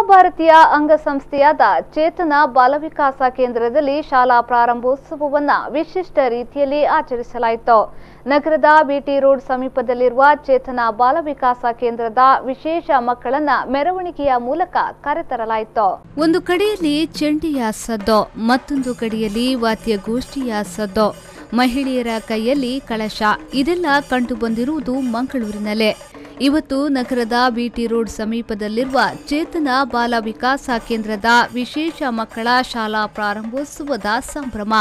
ಭಾರತೀಯ ಅಂಗಸಂಸ್ಥೆಯಾದ ಚೇತನ ಬಾಲವಿಕಾಸ ಕೇಂದ್ರದಲ್ಲಿ ಶಾಲಾ ಪ್ರಾರಂಭೋತ್ಸವವನ್ನು ವಿಶಿಷ್ಟ ರೀತಿಯಲ್ಲಿ ಆಚರಿಸಲಾಯಿತು ನಗರದ ಬಿಟಿ ರೋಡ್ ಸಮೀಪದಲ್ಲಿರುವ ಚೇತನ ಬಾಲವಿಕಾಸ ಕೇಂದ್ರದ ವಿಶೇಷ ಮಕ್ಕಳನ್ನ ಮೆರವಣಿಗೆಯ ಮೂಲಕ ಕರೆತರಲಾಯಿತು ಒಂದು ಕಡೆಯಲ್ಲಿ ಚೆಂಡೆಯ ಸದ್ದು ಮತ್ತೊಂದು ಕಡೆಯಲ್ಲಿ ವಾದ್ಯಗೋಷ್ಠಿಯ ಸದ್ದು ಮಹಿಳೆಯರ ಕೈಯಲ್ಲಿ ಕಳಶ ಇದೆಲ್ಲ ಕಂಡುಬಂದಿರುವುದು ಮಂಗಳೂರಿನಲ್ಲೇ ಇವತ್ತು ನಗರದ ಬಿಟಿ ರೋಡ್ ಸಮೀಪದಲ್ಲಿರುವ ಚೇತನ ಬಾಲ ವಿಕಾಸ ಕೇಂದ್ರದ ವಿಶೇಷ ಮಕ್ಕಳ ಶಾಲಾ ಪ್ರಾರಂಭೋತ್ಸವದ ಸಂಭ್ರಮ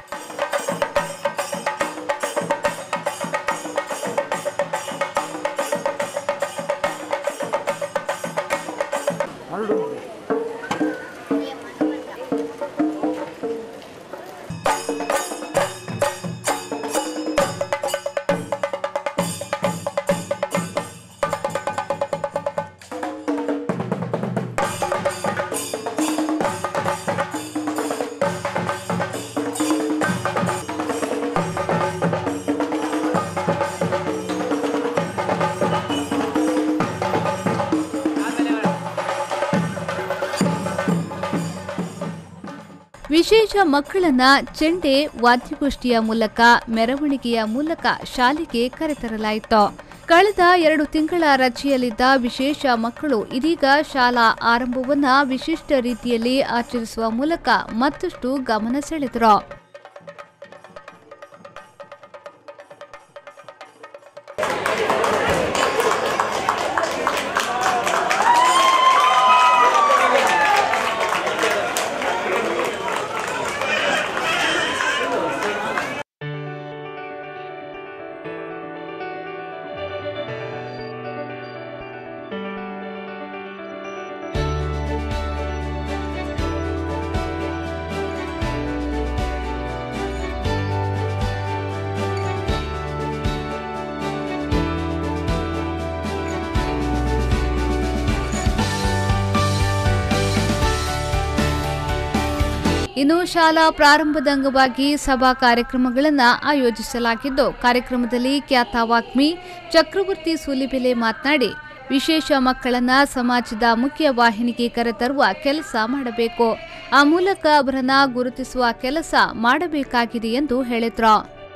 ವಿಶೇಷ ಮಕ್ಕಳನ್ನ ಚೆಂಡೆ ವಾದ್ಯಗೋಷ್ಠಿಯ ಮೂಲಕ ಮೆರವಣಿಗೆಯ ಮೂಲಕ ಶಾಲೆಗೆ ಕರೆತರಲಾಯಿತು ಕಳೆದ ಎರಡು ತಿಂಗಳ ರಜೆಯಲ್ಲಿದ್ದ ವಿಶೇಷ ಮಕ್ಕಳು ಇದೀಗ ಶಾಲಾ ಆರಂಭವನ್ನ ವಿಶಿಷ್ಟ ರೀತಿಯಲ್ಲಿ ಆಚರಿಸುವ ಮೂಲಕ ಮತ್ತಷ್ಟು ಗಮನ ಸೆಳೆದರು ಇನ್ನು ಶಾಲಾ ಪ್ರಾರಂಭದ ಅಂಗವಾಗಿ ಸಭಾ ಕಾರ್ಯಕ್ರಮಗಳನ್ನು ಆಯೋಜಿಸಲಾಗಿದ್ದು ಕಾರ್ಯಕ್ರಮದಲ್ಲಿ ಖ್ಯಾತ ವಾಗ್ಮಿ ಚಕ್ರವರ್ತಿ ಸೂಲಿಬೆಲೆ ಮಾತನಾಡಿ ವಿಶೇಷ ಮಕ್ಕಳನ್ನ ಸಮಾಜದ ಮುಖ್ಯ ವಾಹಿನಿಗೆ ಕರೆತರುವ ಕೆಲಸ ಮಾಡಬೇಕು ಆ ಮೂಲಕ ಅವರನ್ನ ಗುರುತಿಸುವ ಕೆಲಸ ಮಾಡಬೇಕಾಗಿದೆ ಎಂದು ಹೇಳಿದ್ರು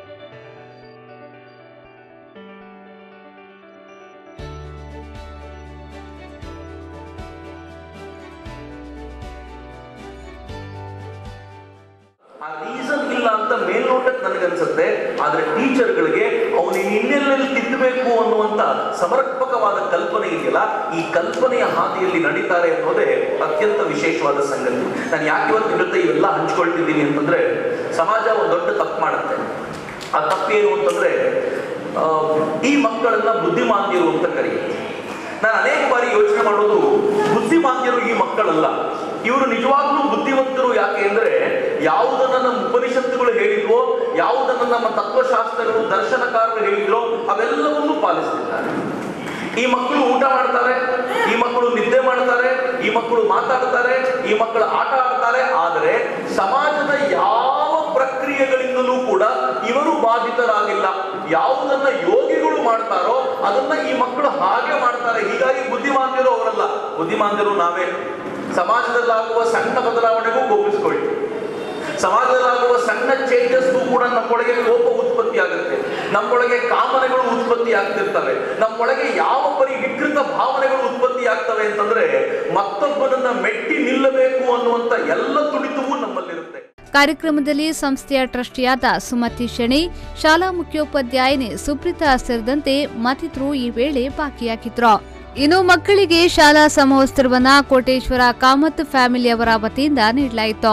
ಆ ರೀಸನ್ ಇಲ್ಲ ಅಂತ ಮೇಲ್ನೋಟಕ್ಕೆ ನನಗನ್ಸುತ್ತೆ ಆದ್ರೆ ಟೀಚರ್ಗಳಿಗೆ ಅವನು ಇನ್ನೆಲ್ಲೆಲ್ಲಿ ತಿದ್ದಬೇಕು ಅನ್ನುವಂತ ಸಮರ್ಪಕವಾದ ಕಲ್ಪನೆ ಇದೆಯಲ್ಲ ಈ ಕಲ್ಪನೆಯ ಹಾದಿಯಲ್ಲಿ ನಡೀತಾರೆ ಅನ್ನೋದೇ ಅತ್ಯಂತ ವಿಶೇಷವಾದ ಸಂಗತಿ ನಾನು ಯಾಕೆ ಇವತ್ತು ನಿಮ್ಮ ಜೊತೆ ಇವೆಲ್ಲ ಹಂಚ್ಕೊಳ್ತಿದ್ದೀನಿ ಅಂತಂದ್ರೆ ಸಮಾಜ ಒಂದು ದೊಡ್ಡ ತಪ್ಪು ಮಾಡುತ್ತೆ ಆ ತಪ್ಪೇನು ಅಂತಂದ್ರೆ ಆ, ಈ ಮಕ್ಕಳನ್ನ ಬುದ್ಧಿಮಾಂದ್ಯರು ಅಂತ ಕರೆಯುತ್ತೆ ನಾನು ಅನೇಕ ಬಾರಿ ಯೋಚನೆ ಮಾಡೋದು ಬುದ್ಧಿಮಾಂದ್ಯರು ಈ ಮಕ್ಕಳಲ್ಲ ಇವರು ನಿಜವಾಗ್ಲೂ ಬುದ್ಧಿವಂತರು ಯಾಕೆ ಅಂದ್ರೆ ಯಾವುದನ್ನ ನಮ್ಮ ಉಪನಿಷತ್ತುಗಳು ಹೇಳಿದ್ವೋ ಯಾವುದನ್ನ ನಮ್ಮ ತತ್ವಶಾಸ್ತ್ರಗಳು ದರ್ಶನಕಾರರು ಹೇಳಿದ್ರೋ ಅವೆಲ್ಲವನ್ನೂ ಪಾಲಿಸ್ತಿದ್ದಾರೆ ಈ ಮಕ್ಕಳು ಊಟ ಮಾಡ್ತಾರೆ ಈ ಮಕ್ಕಳು ನಿದ್ದೆ ಮಾಡ್ತಾರೆ ಈ ಮಕ್ಕಳು ಮಾತಾಡ್ತಾರೆ ಈ ಮಕ್ಕಳು ಆಟ ಆಡ್ತಾರೆ ಆದರೆ ಸಮಾಜದ ಯಾವ ಪ್ರಕ್ರಿಯೆಗಳಿಂದಲೂ ಕೂಡ ಇವರು ಬಾಧಿತರಾಗಿಲ್ಲ ಯಾವುದನ್ನ ಯೋಗಿಗಳು ಮಾಡ್ತಾರೋ ಅದನ್ನ ಈ ಮಕ್ಕಳು ಹಾಗೆ ಮಾಡ್ತಾರೆ ಹೀಗಾಗಿ ಬುದ್ಧಿಮಾಂದ್ಯರು ಅವರಲ್ಲ ಬುದ್ಧಿಮಾಂದ್ಯರು ನಾವೇ ಸಮಾಜದಲ್ಲಾಗುವ ಸಣ್ಣ ಬದಲಾವಣೆಗೂ ಕೋಪಿಸ್ಕೊಳ್ತೀವಿ ಸಮಾಜದಲ್ಲಾಗುವ ಸಣ್ಣ ಚೇಂಜಸ್ಗೂ ಕೂಡ ನಮ್ಮೊಳಗೆ ಕೋಪ ಉತ್ಪತ್ತಿ ಆಗುತ್ತೆ ನಮ್ಮೊಳಗೆ ಕಾಮನೆಗಳು ಉತ್ಪತ್ತಿ ಆಗ್ತಿರ್ತವೆ ನಮ್ಮೊಳಗೆ ಯಾವ ಪರಿ ವಿಕೃತ ಭಾವನೆಗಳು ಉತ್ಪತ್ತಿ ಆಗ್ತವೆ ಅಂತಂದ್ರೆ ಮತ್ತೊಬ್ಬನನ್ನ ಮೆಟ್ಟಿ ನಿಲ್ಲಬೇಕು ಅನ್ನುವಂತ ಎಲ್ಲ ತುಡಿತವೂ ನಮ್ಮಲ್ಲಿರುತ್ತೆ ಕಾರ್ಯಕ್ರಮದಲ್ಲಿ ಸಂಸ್ಥೆಯ ಟ್ರಸ್ಟಿಯಾದ ಸುಮತಿ ಶೆಣಿ ಶಾಲಾ ಮುಖ್ಯೋಪಾಧ್ಯಾಯಿನಿ ಸುಪ್ರೀತಾ ಸೇರಿದಂತೆ ಮತ್ತಿತರರು ಈ ವೇಳೆ ಭಾಗಿಯಾಗಿದ್ರು ಇನ್ನು ಮಕ್ಕಳಿಗೆ ಶಾಲಾ ಸಮವಸ್ತ್ರವನ್ನ ಕೋಟೇಶ್ವರ ಕಾಮತ್ ಫ್ಯಾಮಿಲಿಯವರ ವತಿಯಿಂದ ನೀಡಲಾಯಿತು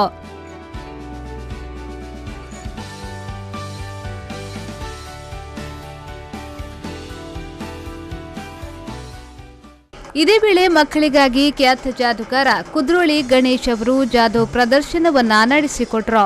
ಇದೇ ವೇಳೆ ಮಕ್ಕಳಿಗಾಗಿ ಖ್ಯಾತ ಜಾದೂಗಾರ ಕುದ್ರೋಳಿ ಗಣೇಶ್ ಅವರು ಜಾದೂ ಪ್ರದರ್ಶನವನ್ನ ನಡೆಸಿಕೊಟ್ರು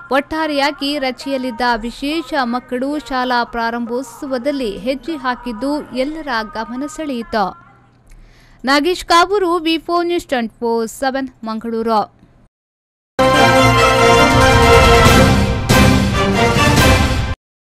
ಒಟ್ಟಾರೆಯಾಗಿ ರಚಿಯಲ್ಲಿದ್ದ ವಿಶೇಷ ಮಕ್ಕಳು ಶಾಲಾ ಪ್ರಾರಂಭೋತ್ಸವದಲ್ಲಿ ಹೆಜ್ಜೆ ಹಾಕಿದ್ದು ಎಲ್ಲರ ಗಮನ ಸೆಳೆಯಿತು Nagesh Kaburu V four news twenty four seven Mangaluru